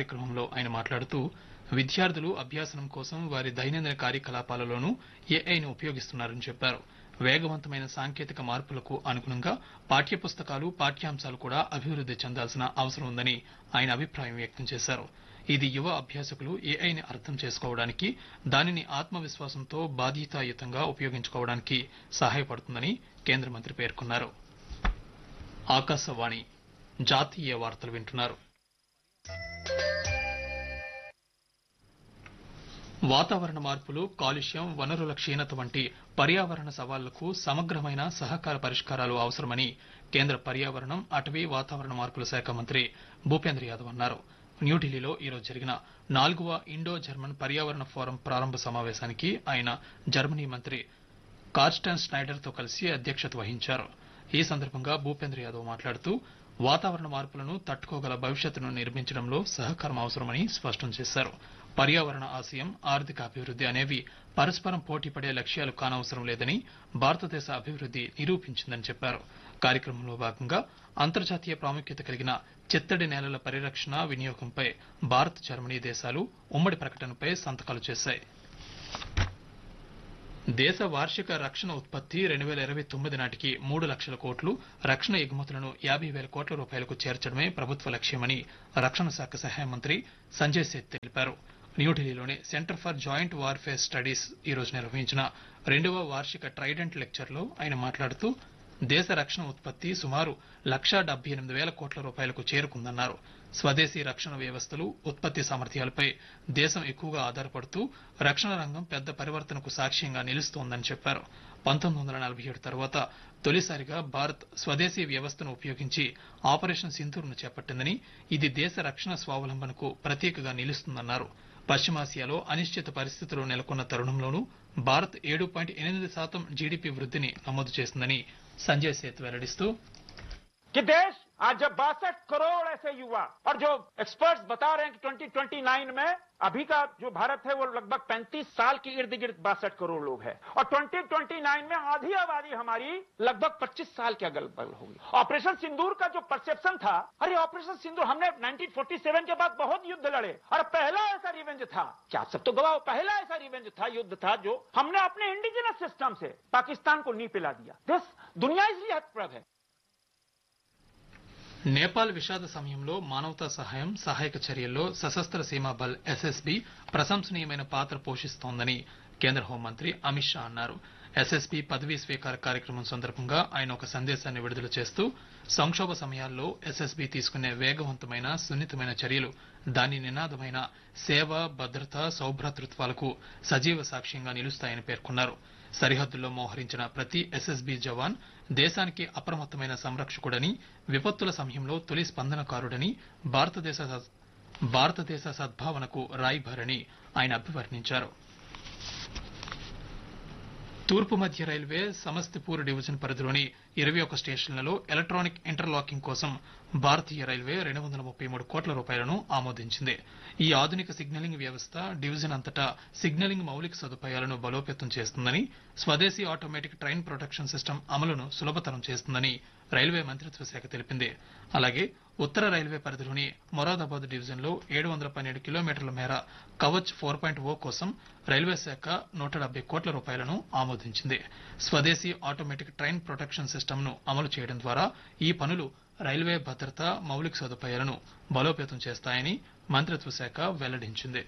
కార్యక్రమంలో ఆయన మాట్లాడుతూ విద్యార్థులు అభ్యాసనం కోసం వారి దైనందిన కార్యకలాపాలలోనూ ఏఐను ఉపయోగిస్తున్నారని చెప్పారు వేగవంతమైన సాంకేతిక మార్పులకు అనుగుణంగా పాఠ్యపుస్తకాలు పాఠ్యాంశాలు కూడా అభివృద్ది చెందాల్సిన అవసరం ఉందని ఆయన అభిప్రాయం వ్యక్తం చేశారు ఇది యువ అభ్యాసకులు ఏఐని అర్థం చేసుకోవడానికి దానిని ఆత్మవిశ్వాసంతో బాధ్యతాయుతంగా ఉపయోగించుకోవడానికి సహాయపడుతుందని కేంద్ర మంత్రి పేర్కొన్నారు ఆకాశవాణి జాతీయ వార్తలు వింటున్నారు వాతావరణ మార్పులు కాలుష్యం వనరుల క్షీణత వంటి పర్యావరణ సవాళ్లకు సమగ్రమైన సహకార పరిష్కారాలు అవసరమని కేంద్ర పర్యావరణం అటవీ వాతావరణ మార్పుల శాఖ మంత్రి భూపేంద్ర యాదవ్ అన్నారు న్యూఢిల్లీలో ఈరోజు జరిగిన నాలుగవ ఇండో జర్మన్ పర్యావరణ ఫోరం ప్రారంభ సమావేశానికి ఆయన జర్మనీ మంత్రి కార్స్టన్ స్నైడర్ తో కలిసి అధ్యక్షత వహించారు ఈ సందర్భంగా భూపేంద్ర యాదవ్ మాట్లాడుతూ వాతావరణ మార్పులను తట్టుకోగల భవిష్యత్తును నిర్మించడంలో సహకారం అవసరమని స్పష్టం చేశారు పర్యావరణ ఆశయం ఆర్థిక అభివృద్ది అనేవి పరస్పరం పోటీపడే లక్ష్యాలు కానవసరం లేదని భారతదేశ అభివృద్ది నిరూపించిందని చెప్పారు కార్యక్రమంలో భాగంగా అంతర్జాతీయ ప్రాముఖ్యత కలిగిన చిత్తడి నేలల పరిరక్షణ వినియోగంపై భారత్ జర్మనీ దేశాలు ఉమ్మడి ప్రకటనపై సంతకాలు చేశాయి దేశ వార్షిక రక్షణ ఉత్పత్తి రెండు వేల ఇరవై తొమ్మిది నాటికి మూడు లక్షల కోట్లు రక్షణ ఎగుమతులను యాభై వేల కోట్ల రూపాయలకు చేర్చడమే ప్రభుత్వ లక్ష్యమని రక్షణ శాఖ సహాయ మంత్రి సంజయ్ సేత్ తెలిపారు న్యూఢిల్లీలోని centre for joint warfare studies ఈ రోజు నిర్వహించిన రెండవ వార్షిక ట్రైడెంట్ లెక్చర్లో ఆయన మాట్లాడుతూ దేశ రక్షణ ఉత్పత్తి సుమారు లక్షా డెబ్బై ఎనిమిది వేల కోట్ల రూపాయలకు చేరుకుందన్నారు స్వదేశీ రక్షణ వ్యవస్థలు ఉత్పత్తి సామర్థ్యాలపై దేశం ఎక్కువగా ఆధారపడుతూ రక్షణ రంగం పెద్ద పరివర్తనకు సాక్ష్యంగా నిలుస్తోందని చెప్పారు పంతొమ్మిది వందల నలభై ఏడు తర్వాత తొలిసారిగా భారత్ స్వదేశీ వ్యవస్థను ఉపయోగించి ఆపరేషన్ సింధూర్ను చేపట్టిందని ఇది దేశ రక్షణ స్వావలంబనకు ప్రతీకగా నిలుస్తుందన్నారు పశ్చిమాసియాలో అనిశ్చిత పరిస్థితులు నెలకొన్న తరుణంలోనూ భారత్ ఏడు పాయింట్ ఎనిమిది శాతం జీడీపీ వృద్ధిని నమోదు చేసిందని సంజయ్ సేత్ వెల్లడిస్తూ कि देश आज जब बासठ करोड़ ऐसे युवा और जो एक्सपर्ट्स बता रहे हैं कि 2029 में अभी का जो भारत है वो लगभग 35 साल की इर्द गिर्द बासठ करोड़ लोग हैं और 2029 में आधी आबादी हमारी लगभग 25 साल के अगल बगल होगी ऑपरेशन सिंदूर का जो परसेप्शन था अरे ऑपरेशन सिंदूर हमने 1947 के बाद बहुत युद्ध लड़े और पहला ऐसा रिवेंज था क्या आप सब तो गवाह हो, पहला ऐसा रिवेंज था युद्ध था जो हमने अपने इंडिजिनस सिस्टम से पाकिस्तान को नी पिला दिया दिस दुनिया इसलिए हतप्रभ है నేపాల్ విషాద సమయంలో మానవతా సహాయం సహాయక చర్యల్లో సశస్త్ర సీమా బల్ ఎస్ఎస్బి ప్రశంసనీయమైన పాత్ర పోషిస్తోందని కేంద్ర హోంమంత్రి అమిత్ షా అన్నారు ఎస్ఎస్బి పదవీ స్వీకార కార్యక్రమం సందర్భంగా ఆయన ఒక సందేశాన్ని విడుదల చేస్తూ సంక్షోభ సమయాల్లో ఎస్ఎస్బి తీసుకునే వేగవంతమైన సున్నితమైన చర్యలు దాని నినాదమైన సేవ భద్రత సౌభ్రాతృత్వాలకు సజీవ సాక్ష్యంగా నిలుస్తాయని పేర్కొన్నారు సరిహద్దుల్లో మోహరించిన ప్రతి ఎస్ఎస్బి జవాన్ దేశానికి అప్రమత్తమైన సంరక్షకుడని విపత్తుల సమయంలో తొలి స్పందనకారుడని భారతదేశ సద్- భారతదేశ సద్భావనకు రాయిభారని ఆయన అభివర్ణించారు తూర్పు మధ్య రైల్వే సమస్తిపూర్ డివిజన్ పరిధిలోని ఇరవై ఒక్క స్టేషన్లలో ఎలక్ట్రానిక్ ఇంటర్లాకింగ్ కోసం భారతీయ రైల్వే రెండు వందల ముప్పై మూడు కోట్ల రూపాయలను ఆమోదించింది ఈ ఆధునిక సిగ్నలింగ్ వ్యవస్థ డివిజన్ అంతటా సిగ్నలింగ్ మౌలిక సదుపాయాలను బలోపేతం చేస్తుందని స్వదేశీ ఆటోమేటిక్ ట్రైన్ ప్రొటెక్షన్ సిస్టమ్ అమలును సులభతరం చేస్తుందని రైల్వే మంత్రిత్వ శాఖ తెలిపింది అలాగే ఉత్తర రైల్వే పరిధిలోని మొరాదాబాద్ డివిజన్ లో ఏడు వందల పన్నెండు కిలోమీటర్ల మేర కవచ్ ఫోర్ పాయింట్ ఓ కోసం రైల్వే శాఖ నూట డెబ్బై కోట్ల రూపాయలను ఆమోదించింది స్వదేశీ ఆటోమేటిక్ ట్రైన్ ప్రొటెక్షన్ సిస్టమ్ ను అమలు చేయడం ద్వారా ఈ పనులు రైల్వే భద్రత మౌలిక సదుపాయాలను బలోపేతం చేస్తాయని మంత్రిత్వ శాఖ వెల్లడించింది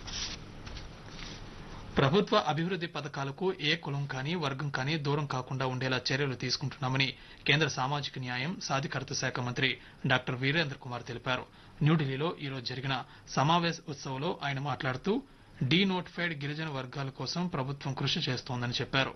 ప్రభుత్వ అభివృద్ది పథకాలకు ఏ కులం కానీ వర్గం కానీ దూరం కాకుండా ఉండేలా చర్యలు తీసుకుంటున్నామని కేంద్ర సామాజిక న్యాయం సాధికారత శాఖ మంత్రి డాక్టర్ వీరేంద్ర కుమార్ తెలిపారు న్యూఢిల్లీలో ఈ రోజు జరిగిన సమావేశ ఉత్సవంలో ఆయన మాట్లాడుతూ డీ నోటిఫైడ్ గిరిజన వర్గాల కోసం ప్రభుత్వం కృషి చేస్తోందని చెప్పారు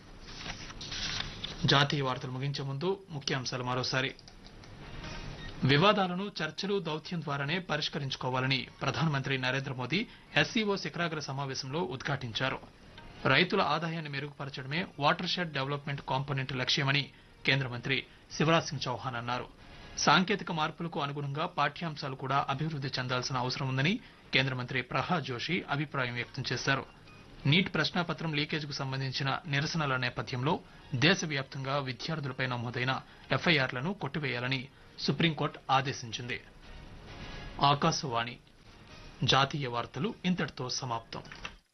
జాతీయ వార్తలు ముగించే ముందు ముఖ్యాంశాలు మరోసారి వివాదాలను చర్చలు దౌత్యం ద్వారానే పరిష్కరించుకోవాలని ప్రధానమంత్రి నరేంద్ర మోదీ ఎస్సీఓ శిఖరాగ్ర సమావేశంలో ఉద్ఘాటించారు రైతుల ఆదాయాన్ని మెరుగుపరచడమే వాటర్ షెడ్ డెవలప్మెంట్ కాంపోనెంట్ లక్ష్యమని కేంద్ర మంత్రి శివరాజ్ సింగ్ చౌహాన్ అన్నారు సాంకేతిక మార్పులకు అనుగుణంగా పాఠ్యాంశాలు కూడా అభివృద్ది చెందాల్సిన అవసరం ఉందని కేంద్ర మంత్రి ప్రహ్లాద్ జోషి అభిప్రాయం వ్యక్తం చేశారు నీట్ ప్రశ్నాపత్రం లీకేజ్కు సంబంధించిన నిరసనల నేపథ్యంలో దేశవ్యాప్తంగా విద్యార్థులపై నమోదైన ఎఫ్ఐఆర్లను కొట్టివేయాలని సుప్రీంకోర్టు ఆదేశించింది ఆకాశవాణి జాతీయ వార్తలు ఇంతటితో సమాప్తం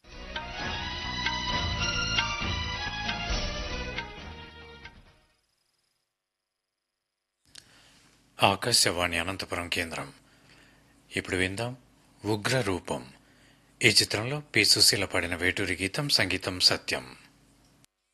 ఆకాశవాణి అనంతపురం కేంద్రం ఇప్పుడు విందాం ఉగ్ర రూపం ఈ చిత్రంలో పి సుశీల పాడిన వేటూరి గీతం సంగీతం సత్యం